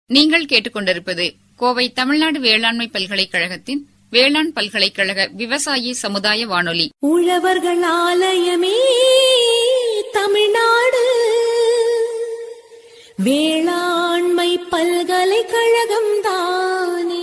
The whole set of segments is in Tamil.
நீங்கள் கேட்டுக்கொண்டிருப்பது கோவை தமிழ்நாடு வேளாண்மை பல்கலைக்கழகத்தின் வேளாண் பல்கலைக்கழக விவசாயி சமுதாய வானொலி உழவர்கள் ஆலயமே தமிழ்நாடு வேளாண்மை பல்கலைக்கழகம் தானே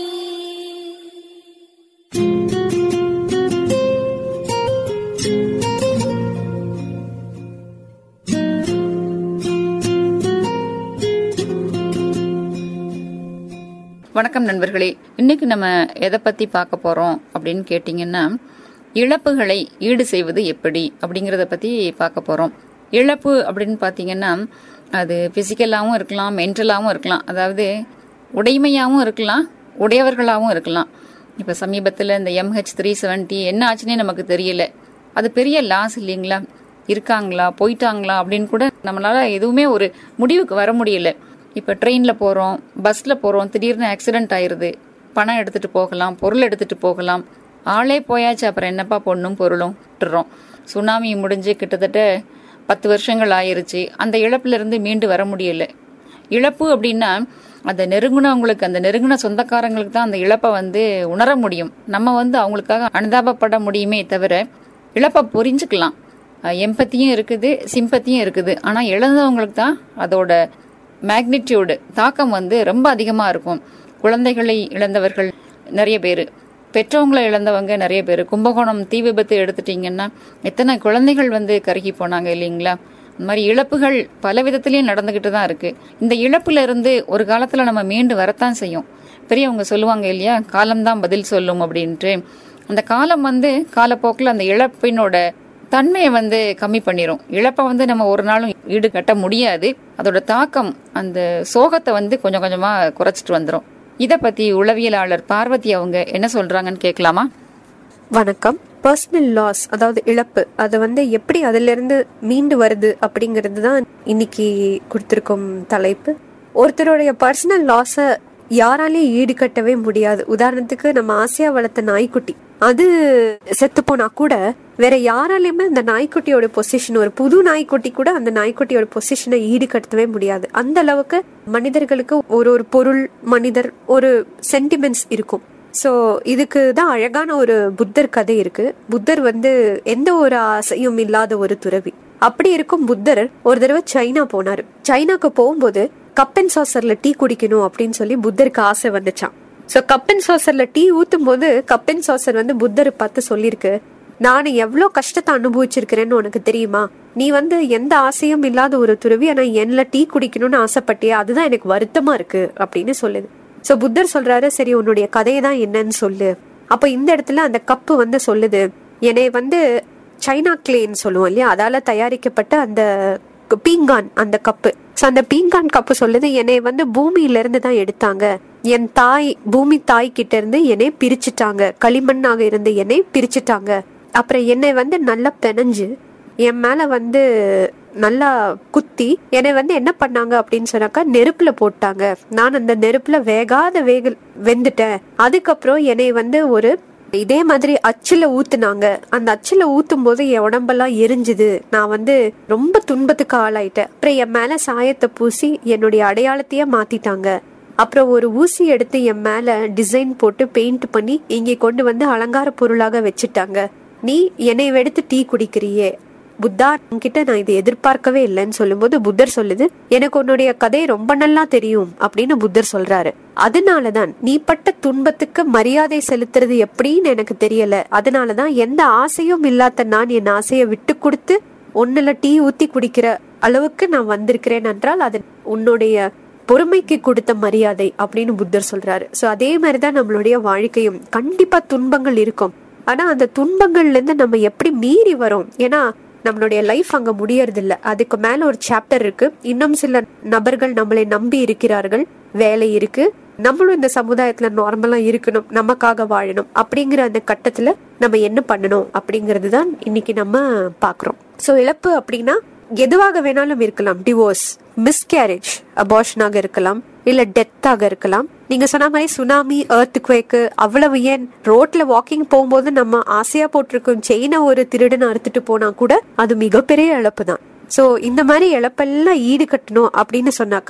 வணக்கம் நண்பர்களே இன்னைக்கு நம்ம எதை பத்தி பார்க்க போறோம் அப்படின்னு கேட்டிங்கன்னா இழப்புகளை ஈடு செய்வது எப்படி அப்படிங்கறத பத்தி பார்க்க போறோம் இழப்பு அப்படின்னு பார்த்தீங்கன்னா அது பிசிக்கலாவும் இருக்கலாம் மென்டலாவும் இருக்கலாம் அதாவது உடைமையாவும் இருக்கலாம் உடையவர்களாகவும் இருக்கலாம் இப்போ சமீபத்தில் இந்த எம்ஹெச் த்ரீ செவன்ட்டி என்ன ஆச்சுன்னே நமக்கு தெரியல அது பெரிய லாஸ் இல்லைங்களா இருக்காங்களா போயிட்டாங்களா அப்படின்னு கூட நம்மளால எதுவுமே ஒரு முடிவுக்கு வர முடியல இப்போ ட்ரெயினில் போகிறோம் பஸ்ஸில் போகிறோம் திடீர்னு ஆக்சிடென்ட் ஆயிருது பணம் எடுத்துகிட்டு போகலாம் பொருள் எடுத்துகிட்டு போகலாம் ஆளே போயாச்சு அப்புறம் என்னப்பா பொண்ணும் பொருளும் விட்டுறோம் சுனாமி முடிஞ்சு கிட்டத்தட்ட பத்து வருஷங்கள் ஆயிருச்சு அந்த இழப்பிலிருந்து மீண்டு வர முடியல இழப்பு அப்படின்னா அந்த நெருங்குனவங்களுக்கு அந்த நெருங்குன சொந்தக்காரங்களுக்கு தான் அந்த இழப்பை வந்து உணர முடியும் நம்ம வந்து அவங்களுக்காக அனுதாபப்பட முடியுமே தவிர இழப்பை புரிஞ்சுக்கலாம் எம்பத்தியும் இருக்குது சிம்பத்தியும் இருக்குது ஆனால் இழந்தவங்களுக்கு தான் அதோட மேக்னிடியூடு தாக்கம் வந்து ரொம்ப அதிகமாக இருக்கும் குழந்தைகளை இழந்தவர்கள் நிறைய பேர் பெற்றவங்களை இழந்தவங்க நிறைய பேர் கும்பகோணம் தீ விபத்து எடுத்துட்டீங்கன்னா எத்தனை குழந்தைகள் வந்து கருகி போனாங்க இல்லைங்களா இந்த மாதிரி இழப்புகள் பல விதத்திலையும் நடந்துகிட்டு தான் இருக்கு இந்த இழப்புல இருந்து ஒரு காலத்துல நம்ம மீண்டு வரத்தான் செய்யும் பெரியவங்க சொல்லுவாங்க இல்லையா காலம்தான் பதில் சொல்லும் அப்படின்ட்டு அந்த காலம் வந்து காலப்போக்கில் அந்த இழப்பினோட தன்மையை வந்து கம்மி பண்ணிரும் இழப்பை வந்து நம்ம ஒரு நாளும் ஈடு கட்ட முடியாது அதோட தாக்கம் அந்த சோகத்தை வந்து கொஞ்சம் கொஞ்சமா குறைச்சிட்டு வந்துடும் இத பத்தி உளவியலாளர் பார்வதி அவங்க என்ன சொல்றாங்கன்னு கேட்கலாமா வணக்கம் பர்சனல் லாஸ் அதாவது இழப்பு அது வந்து எப்படி அதிலிருந்து மீண்டு வருது அப்படிங்கிறது தான் இன்னைக்கு கொடுத்துருக்கும் தலைப்பு ஒருத்தருடைய பர்சனல் லாஸை யாராலையும் ஈடுகட்டவே முடியாது உதாரணத்துக்கு நம்ம ஆசையா வளர்த்த நாய்க்குட்டி அது செத்து போனா கூட வேற யாராலையுமே அந்த நாய்க்குட்டியோட பொசிஷன் ஒரு புது நாய்க்குட்டி கூட அந்த நாய்க்குட்டியோட பொசிஷனை ஈடுகட்டவே முடியாது அந்த அளவுக்கு மனிதர்களுக்கு ஒரு ஒரு பொருள் மனிதர் ஒரு சென்டிமெண்ட்ஸ் இருக்கும் ஸோ இதுக்கு தான் அழகான ஒரு புத்தர் கதை இருக்கு புத்தர் வந்து எந்த ஒரு ஆசையும் இல்லாத ஒரு துறவி அப்படி இருக்கும் புத்தர் ஒரு தடவை சைனா போனாரு சைனாக்கு போகும்போது கப் அண்ட் சாசர்ல டீ குடிக்கணும் அப்படின்னு சொல்லி புத்தருக்கு ஆசை வந்துச்சான் ஸோ கப் அண்ட் சாசர்ல டீ ஊத்தும் போது கப் அண்ட் சாசர் வந்து புத்தரை பார்த்து சொல்லியிருக்கு நான் எவ்வளோ கஷ்டத்தை அனுபவிச்சிருக்கிறேன்னு உனக்கு தெரியுமா நீ வந்து எந்த ஆசையும் இல்லாத ஒரு துறவி ஆனா என்னல டீ குடிக்கணும்னு ஆசைப்பட்டியா அதுதான் எனக்கு வருத்தமா இருக்கு அப்படின்னு சொல்லுது சோ புத்தர் சொல்றாரு சரி உன்னுடைய கதையை தான் என்னன்னு சொல்லு அப்ப இந்த இடத்துல அந்த கப்பு வந்து சொல்லுது என்னை வந்து சைனா கிளேன்னு சொல்லுவோம் இல்லையா அதால தயாரிக்கப்பட்ட அந்த பீங்கான் அந்த கப்பு ஸோ அந்த பீங்கான் கப்பு சொல்லுது என்னை வந்து பூமியில இருந்து தான் எடுத்தாங்க என் தாய் பூமி தாய் கிட்ட இருந்து என்னை பிரிச்சுட்டாங்க களிமண்ணாக இருந்து என்னை பிரிச்சுட்டாங்க அப்புறம் என்னை வந்து நல்லா பெனஞ்சு என் மேல வந்து நல்லா குத்தி என்னை வந்து என்ன பண்ணாங்க அப்படின்னு சொன்னாக்கா நெருப்புல போட்டாங்க நான் அந்த நெருப்புல வேகாத வேக வெந்துட்டேன் அதுக்கப்புறம் என்னை வந்து ஒரு இதே மாதிரி அச்சுல ஊத்துனாங்க அந்த அச்சுல ஊத்தும் போது என் உடம்பெல்லாம் எரிஞ்சுது நான் வந்து ரொம்ப துன்பத்துக்கு ஆளாயிட்டேன் அப்புறம் என் மேல சாயத்தை பூசி என்னுடைய அடையாளத்தையே மாத்திட்டாங்க அப்புறம் ஒரு ஊசி எடுத்து என் மேல டிசைன் போட்டு பெயிண்ட் பண்ணி இங்கே கொண்டு வந்து அலங்கார பொருளாக வச்சுட்டாங்க நீ என்னை எடுத்து டீ குடிக்கிறியே புத்தா கிட்ட நான் இதை எதிர்பார்க்கவே இல்லைன்னு சொல்லும்போது புத்தர் சொல்லுது எனக்கு உன்னுடைய கதை ரொம்ப நல்லா தெரியும் அப்படின்னு புத்தர் சொல்றாரு அதனாலதான் நீ பட்ட துன்பத்துக்கு மரியாதை செலுத்துறது எப்படின்னு எனக்கு தெரியல அதனாலதான் எந்த ஆசையும் இல்லாத நான் என் ஆசையை விட்டு கொடுத்து ஒன்னுல டீ ஊத்தி குடிக்கிற அளவுக்கு நான் வந்திருக்கிறேன் என்றால் அது உன்னுடைய பொறுமைக்கு கொடுத்த மரியாதை அப்படின்னு புத்தர் சொல்றாரு சோ அதே மாதிரிதான் நம்மளுடைய வாழ்க்கையும் கண்டிப்பா துன்பங்கள் இருக்கும் ஆனா அந்த துன்பங்கள்ல இருந்து நம்ம எப்படி மீறி வரோம் ஏன்னா நம்மளுடைய லைஃப் அங்க முடியறது இல்ல அதுக்கு மேல ஒரு சாப்டர் இருக்கு இன்னும் சில நபர்கள் நம்மளை நம்பி இருக்கிறார்கள் வேலை இருக்கு நம்மளும் இந்த சமுதாயத்துல நார்மலா இருக்கணும் நமக்காக வாழணும் அப்படிங்கிற அந்த கட்டத்துல நம்ம என்ன பண்ணணும் அப்படிங்கிறது தான் இன்னைக்கு நம்ம பாக்குறோம் சோ இழப்பு அப்படின்னா எதுவாக வேணாலும் இருக்கலாம் டிவோர்ஸ் மிஸ்கேரேஜ் அபார்ஷனாக இருக்கலாம் இல்ல டெத்தாக இருக்கலாம் நீங்க சொன்ன மாதிரி சுனாமி எர்த் குவேக்கு அவ்வளவு ஏன் ரோட்ல வாக்கிங் போகும்போது நம்ம ஆசையா போட்டிருக்கும் செயினை ஒரு திருடன் அறுத்துட்டு போனா கூட அது மிகப்பெரிய இழப்பு தான் சோ இந்த மாதிரி இழப்பெல்லாம் ஈடு கட்டணும் அப்படின்னு சொன்னாக்கா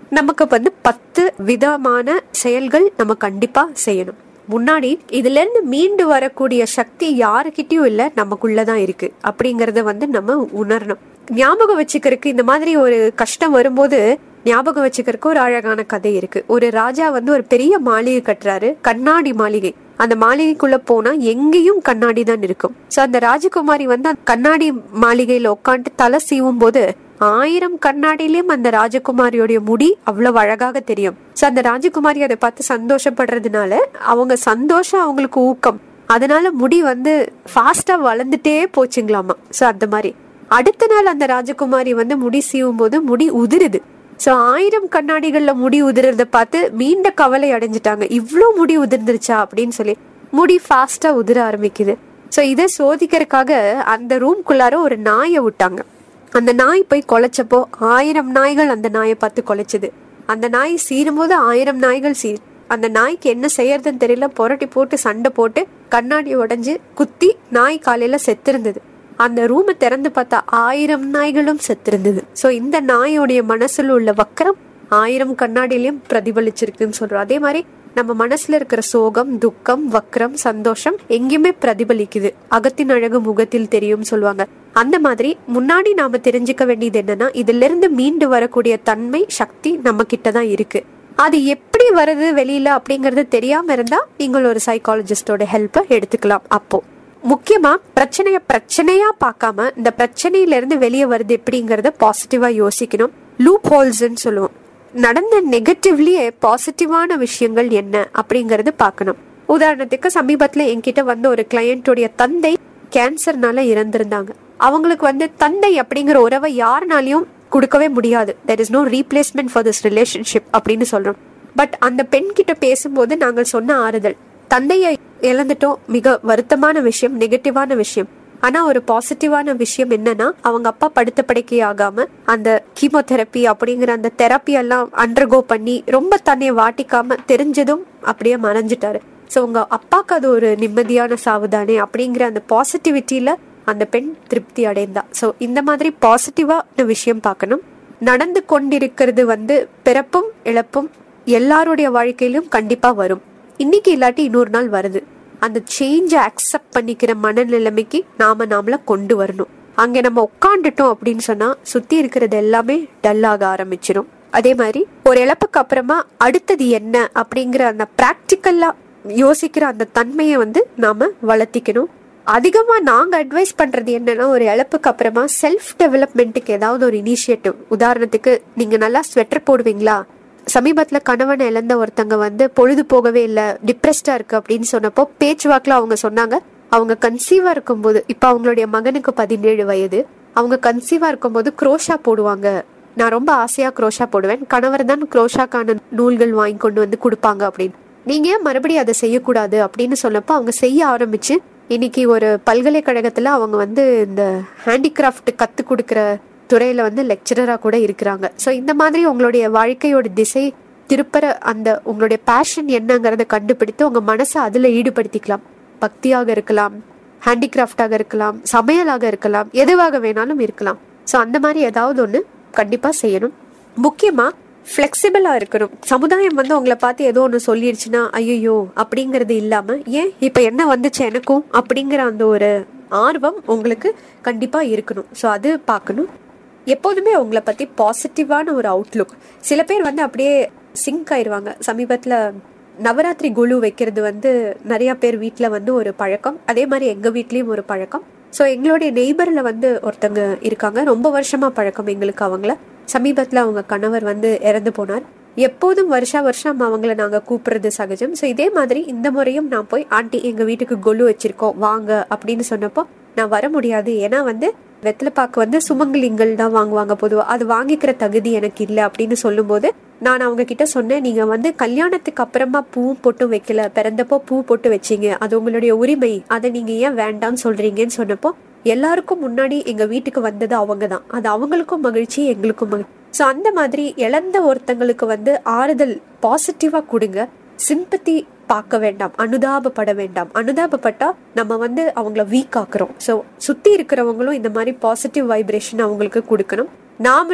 நமக்கு வந்து பத்து விதமான செயல்கள் நம்ம கண்டிப்பா செய்யணும் முன்னாடி இதுல இருந்து மீண்டு வரக்கூடிய சக்தி யாருக்கிட்டயும் இல்ல நமக்குள்ளதான் இருக்கு அப்படிங்கறத வந்து நம்ம உணரணும் ஞாபகம் வச்சுக்கிறதுக்கு இந்த மாதிரி ஒரு கஷ்டம் வரும்போது ஞாபகம் வச்சுக்கிறதுக்கு ஒரு அழகான கதை இருக்கு ஒரு ராஜா வந்து ஒரு பெரிய மாளிகை கட்டுறாரு கண்ணாடி மாளிகை அந்த மாளிகைக்குள்ள போனா எங்கேயும் கண்ணாடி தான் இருக்கும் சோ அந்த ராஜகுமாரி வந்து அந்த கண்ணாடி மாளிகையில உட்காந்து தலை சீவும் போது ஆயிரம் கண்ணாடியிலயும் அந்த ராஜகுமாரியோடைய முடி அவ்வளவு அழகாக தெரியும் சோ அந்த ராஜகுமாரி அதை பார்த்து சந்தோஷப்படுறதுனால அவங்க சந்தோஷம் அவங்களுக்கு ஊக்கம் அதனால முடி வந்து ஃபாஸ்டா வளர்ந்துட்டே போச்சுங்களாமா சோ அந்த மாதிரி அடுத்த நாள் அந்த ராஜகுமாரி வந்து முடி சீவும் போது முடி உதிருது சோ ஆயிரம் கண்ணாடிகள்ல முடி உதிரத பார்த்து மீண்ட கவலை அடைஞ்சிட்டாங்க இவ்ளோ முடி உதிர்ந்துருச்சா அப்படின்னு சொல்லி முடி ஃபாஸ்டா உதிர ஆரம்பிக்குது சோ இதை சோதிக்கிறதுக்காக அந்த ரூம்குள்ளார ஒரு நாயை விட்டாங்க அந்த நாய் போய் கொலைச்சப்போ ஆயிரம் நாய்கள் அந்த நாயை பார்த்து கொலைச்சது அந்த நாய் சீரும் போது ஆயிரம் நாய்கள் சீ அந்த நாய்க்கு என்ன செய்யறதுன்னு தெரியல புரட்டி போட்டு சண்டை போட்டு கண்ணாடி உடைஞ்சு குத்தி நாய் காலையில செத்திருந்தது அந்த ரூமை திறந்து பார்த்தா ஆயிரம் நாய்களும் செத்திருந்தது சோ இந்த நாயோடைய மனசுல உள்ள வக்கரம் ஆயிரம் கண்ணாடியிலயும் பிரதிபலிச்சிருக்குன்னு சொல்றோம் அதே மாதிரி நம்ம மனசுல இருக்கிற சோகம் துக்கம் வக்ரம் சந்தோஷம் எங்கேயுமே பிரதிபலிக்குது அகத்தின் அழகு முகத்தில் தெரியும் சொல்லுவாங்க அந்த மாதிரி முன்னாடி நாம தெரிஞ்சுக்க வேண்டியது என்னன்னா இதுல இருந்து மீண்டு வரக்கூடிய தன்மை சக்தி நம்ம கிட்ட தான் இருக்கு அது எப்படி வருது வெளியில அப்படிங்கறது தெரியாம இருந்தா நீங்கள் ஒரு சைக்காலஜிஸ்டோட ஹெல்ப்பை எடுத்துக்கலாம் அப்போ முக்கியமா பிரச்சனைய பிரச்சனையா பார்க்காம இந்த பிரச்சனையில இருந்து வெளியே வருது எப்படிங்கறத பாசிட்டிவா யோசிக்கணும் லூப் ஹோல்ஸ்ன்னு சொல்லுவோம் நடந்த நெகட்டிவ்லயே பாசிட்டிவான விஷயங்கள் என்ன அப்படிங்கறது பார்க்கணும் உதாரணத்துக்கு சமீபத்துல என்கிட்ட வந்த ஒரு கிளையண்டோடைய தந்தை கேன்சர்னால இறந்திருந்தாங்க அவங்களுக்கு வந்து தந்தை அப்படிங்கிற உறவை யாருனாலையும் கொடுக்கவே முடியாது there is no replacement for this relationship அப்படின்னு சொல்றோம் பட் அந்த பெண் கிட்ட பேசும்போது நாங்கள் சொன்ன ஆறுதல் தந்தையை இழந்துட்டோம் மிக வருத்தமான விஷயம் நெகட்டிவான விஷயம் ஆனா ஒரு பாசிட்டிவான விஷயம் என்னன்னா அவங்க அப்பா படுத்த படுக்கை ஆகாம அந்த கீமோதெரப்பி அப்படிங்கிற அந்த தெரப்பி எல்லாம் அண்டர்கோ பண்ணி ரொம்ப தன்னை வாட்டிக்காம தெரிஞ்சதும் அப்படியே மறைஞ்சிட்டாரு சோ உங்க அப்பாக்கு அது ஒரு நிம்மதியான சாவுதானே அப்படிங்கிற அந்த பாசிட்டிவிட்டியில அந்த பெண் திருப்தி அடைந்தா சோ இந்த மாதிரி பாசிட்டிவான விஷயம் பார்க்கணும் நடந்து கொண்டிருக்கிறது வந்து பிறப்பும் இழப்பும் எல்லாருடைய வாழ்க்கையிலும் கண்டிப்பா வரும் இன்னைக்கு இல்லாட்டி இன்னொரு நாள் வருது அந்த சேஞ்சை அக்செப்ட் பண்ணிக்கிற மனநிலைமைக்கு நாம நாமள கொண்டு வரணும் அங்க நம்ம உட்காந்துட்டோம் அப்படின்னு சொன்னா சுத்தி இருக்கிறது எல்லாமே டல்லாக ஆரம்பிச்சிடும் அதே மாதிரி ஒரு இழப்புக்கு அப்புறமா அடுத்தது என்ன அப்படிங்கிற அந்த பிராக்டிக்கல்லா யோசிக்கிற அந்த தன்மையை வந்து நாம வளர்த்திக்கணும் அதிகமா நாங்க அட்வைஸ் பண்றது என்னன்னா ஒரு இழப்புக்கு அப்புறமா செல்ஃப் டெவலப்மெண்ட்டுக்கு ஏதாவது ஒரு இனிஷியேட்டிவ் உதாரணத்துக்கு நீங்க நல்லா ஸ்வெட்டர் போடுவீங்களா சமீபத்துல கணவனை இழந்த ஒருத்தங்க வந்து பொழுது போகவே இல்ல டிப்ரெஸ்டா இருக்கு அப்படின்னு சொன்னப்போ பேச்சுவாக்குல அவங்க சொன்னாங்க அவங்க கன்சீவா இருக்கும்போது இப்ப அவங்களுடைய மகனுக்கு பதினேழு வயது அவங்க கன்சீவா இருக்கும்போது குரோஷா போடுவாங்க நான் ரொம்ப ஆசையா குரோஷா போடுவேன் கணவர் தான் குரோஷாக்கான நூல்கள் வாங்கி கொண்டு வந்து கொடுப்பாங்க அப்படின்னு நீங்க ஏன் மறுபடியும் அதை செய்யக்கூடாது அப்படின்னு சொன்னப்போ அவங்க செய்ய ஆரம்பிச்சு இன்னைக்கு ஒரு பல்கலைக்கழகத்துல அவங்க வந்து இந்த ஹேண்டிகிராஃப்ட் கத்து கொடுக்கிற துறையில வந்து லெக்சரரா கூட இருக்கிறாங்க ஸோ இந்த மாதிரி உங்களுடைய வாழ்க்கையோட திசை திருப்பற அந்த உங்களுடைய பேஷன் என்னங்கிறத கண்டுபிடித்து உங்க மனசை அதுல ஈடுபடுத்திக்கலாம் பக்தியாக இருக்கலாம் ஹேண்டிகிராஃப்டாக இருக்கலாம் சமையலாக இருக்கலாம் எதுவாக வேணாலும் இருக்கலாம் ஸோ அந்த மாதிரி ஏதாவது ஒன்று கண்டிப்பா செய்யணும் முக்கியமா ஃப்ளெக்சிபிளா இருக்கணும் சமுதாயம் வந்து உங்களை பார்த்து ஏதோ ஒன்று சொல்லிடுச்சுன்னா ஐயோ அப்படிங்கிறது இல்லாம ஏன் இப்ப என்ன வந்துச்சு எனக்கும் அப்படிங்கிற அந்த ஒரு ஆர்வம் உங்களுக்கு கண்டிப்பா இருக்கணும் ஸோ அது பார்க்கணும் எப்போதுமே உங்களை பத்தி பாசிட்டிவான ஒரு அவுட்லுக் சில பேர் வந்து அப்படியே சிங்க் ஆயிருவாங்க சமீபத்துல நவராத்திரி குழு வைக்கிறது வந்து நிறைய பேர் வீட்டில் வந்து ஒரு பழக்கம் அதே மாதிரி எங்க வீட்லயும் ஒரு பழக்கம் ஸோ எங்களுடைய நெய்பர்ல வந்து ஒருத்தங்க இருக்காங்க ரொம்ப வருஷமா பழக்கம் எங்களுக்கு அவங்கள சமீபத்துல அவங்க கணவர் வந்து இறந்து போனார் எப்போதும் வருஷா வருஷம் அவங்கள நாங்க கூப்பிடுறது சகஜம் ஸோ இதே மாதிரி இந்த முறையும் நான் போய் ஆண்டி எங்க வீட்டுக்கு கொலு வச்சிருக்கோம் வாங்க அப்படின்னு சொன்னப்போ நான் வர முடியாது ஏன்னா வந்து வெத்தலைப்பாக்கு வந்து சுமங்கலிங்கள் தான் வாங்குவாங்க பொதுவாக அது வாங்கிக்கிற தகுதி எனக்கு இல்லை அப்படின்னு சொல்லும்போது நான் அவங்க கிட்ட சொன்னேன் நீங்க வந்து கல்யாணத்துக்கு அப்புறமா பூவும் பொட்டும் வைக்கல பிறந்தப்போ பூ பொட்டு வச்சீங்க அது உங்களுடைய உரிமை அதை நீங்க ஏன் வேண்டாம்னு சொல்றீங்கன்னு சொன்னப்போ எல்லாருக்கும் முன்னாடி எங்க வீட்டுக்கு வந்தது அவங்க தான் அது அவங்களுக்கும் மகிழ்ச்சி எங்களுக்கும் மகிழ்ச்சி ஸோ அந்த மாதிரி இழந்த ஒருத்தங்களுக்கு வந்து ஆறுதல் பாசிட்டிவா கொடுங்க சிம்பத்தி பார்க்க வேண்டாம் அனுதாபப்பட வேண்டாம் அனுதாபப்பட்டா நம்ம வந்து அவங்கள வீக் ஆக்குறோம் ஸோ சுத்தி இருக்கிறவங்களும் இந்த மாதிரி பாசிட்டிவ் வைப்ரேஷன் அவங்களுக்கு கொடுக்கணும் நாமளும்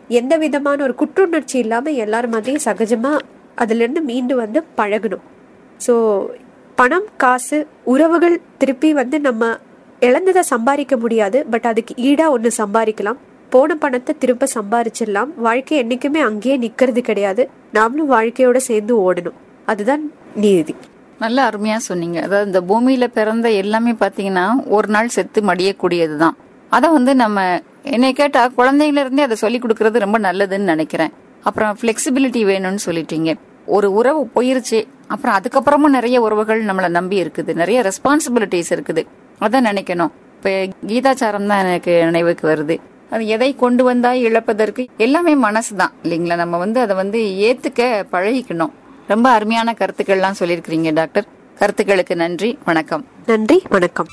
எந்த விதமான ஒரு குற்றுணர்ச்சி இல்லாம எல்லாரும் மாதிரியும் சகஜமா அதுல இருந்து மீண்டு வந்து பழகணும் ஸோ பணம் காசு உறவுகள் திருப்பி வந்து நம்ம இழந்ததை சம்பாதிக்க முடியாது பட் அதுக்கு ஈடா ஒன்று சம்பாதிக்கலாம் போன பணத்தை திரும்ப சம்பாரிச்சிடலாம் வாழ்க்கை என்னைக்குமே அங்கேயே நிக்கிறது கிடையாது நாமளும் வாழ்க்கையோட சேர்ந்து ஓடணும் அதுதான் நீதி நல்ல அருமையா சொன்னீங்க அதாவது இந்த பூமியில பிறந்த எல்லாமே பாத்தீங்கன்னா ஒரு நாள் செத்து மடியக்கூடியதுதான் அதை வந்து நம்ம என்னை கேட்டா குழந்தைங்கள இருந்தே அதை சொல்லி கொடுக்கறது ரொம்ப நல்லதுன்னு நினைக்கிறேன் அப்புறம் ஃபிளெக்சிபிலிட்டி வேணும்னு சொல்லிட்டீங்க ஒரு உறவு போயிருச்சு அப்புறம் அதுக்கப்புறமும் நிறைய உறவுகள் நம்மளை நம்பி இருக்குது நிறைய ரெஸ்பான்சிபிலிட்டிஸ் இருக்குது அதான் நினைக்கணும் இப்ப கீதாச்சாரம் தான் எனக்கு நினைவுக்கு வருது அது எதை கொண்டு வந்தா இழப்பதற்கு எல்லாமே மனசுதான் இல்லைங்களா நம்ம வந்து அதை வந்து ஏத்துக்க பழகிக்கணும் ரொம்ப அருமையான கருத்துக்கள்லாம் சொல்லியிருக்கிறீங்க டாக்டர் கருத்துக்களுக்கு நன்றி வணக்கம் நன்றி வணக்கம்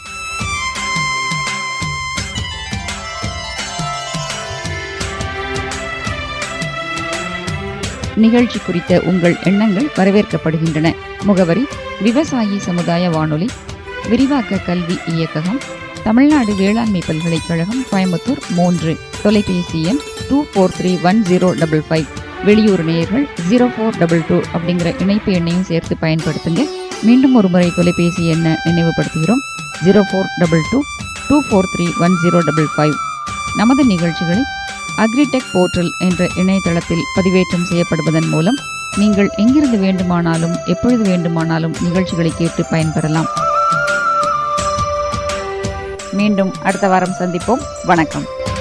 நிகழ்ச்சி குறித்த உங்கள் எண்ணங்கள் வரவேற்கப்படுகின்றன முகவரி விவசாயி சமுதாய வானொலி விரிவாக்க கல்வி இயக்ககம் தமிழ்நாடு வேளாண்மை பல்கலைக்கழகம் கோயம்புத்தூர் மூன்று தொலைபேசி எண் two four three one zero double five வெளியூர் நேயர்கள் ஜீரோ ஃபோர் டபுள் டூ அப்படிங்கிற இணைப்பு எண்ணையும் சேர்த்து பயன்படுத்துங்க மீண்டும் ஒரு முறை தொலைபேசி எண்ணை நினைவுபடுத்துகிறோம் zero four double two two four three one zero double five நமது நிகழ்ச்சிகளை அக்ரிடெக் போர்ட்டல் என்ற இணையதளத்தில் பதிவேற்றம் செய்யப்படுவதன் மூலம் நீங்கள் எங்கிருந்து வேண்டுமானாலும் எப்பொழுது வேண்டுமானாலும் நிகழ்ச்சிகளை கேட்டு பயன்பெறலாம் மீண்டும் அடுத்த வாரம் சந்திப்போம் வணக்கம்